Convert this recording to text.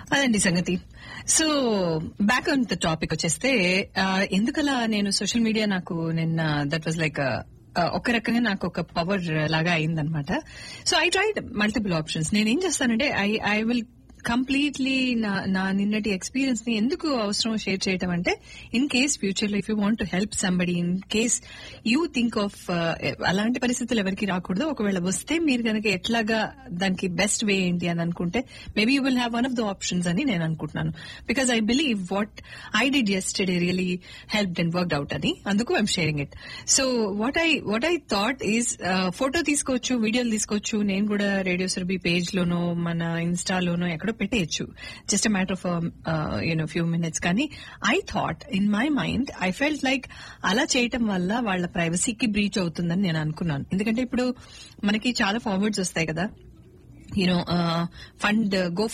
అదండి సంగతి so back on the topic వచ్చేస్తే ఆ, ఎందుకలా నేను సోషల్ మీడియా నాకు నిన్న దట్ వాజ్ లైక్ ఒక రకంగా నాకు ఒక పవర్ లాగా అయిందనమాట so I tried multiple options నేనేం చేస్తానంటే ఐ ఐ విల్ కంప్లీట్లీ నా నా నిన్నటి ఎక్స్పీరియన్స్ ని ఎందుకు అవసరం షేర్ చేయటం అంటే ఇన్ కేస్ ఫ్యూచర్ లో if you want to help somebody in case you think of అలాంటి పరిస్థితులు ఎవరికి రాకూడదు ఒకవేళ వస్తే మీరు కనుక ఎట్లాగా దానికి బెస్ట్ వే ఏంటి అని అనుకుంటే maybe you will have one of the options అని నేను అనుకుంటున్నాను because I believe what I did yesterday really help and worked out అని అందుకు I'm sharing it so what I what I thought is photo తీసుకోవచ్చు వీడియోలు తీసుకోవచ్చు నేను కూడా రేడియో సురభి పేజ్ లోనో మన ఇన్స్టాలోనో ఎక్కడో పెట్టేయచ్చు just matter of you know few minutes కానీ I thought in my mind I felt like అలా చేయటం వల్ల వాళ్ళ ప్రైవసీకి బ్రీచ్ అవుతుందని నేను అనుకున్నాను ఎందుకంటే ఇప్పుడు మనకి చాలా ఫార్వర్డ్స్ వస్తాయి కదా యూనో ఫండ్ గో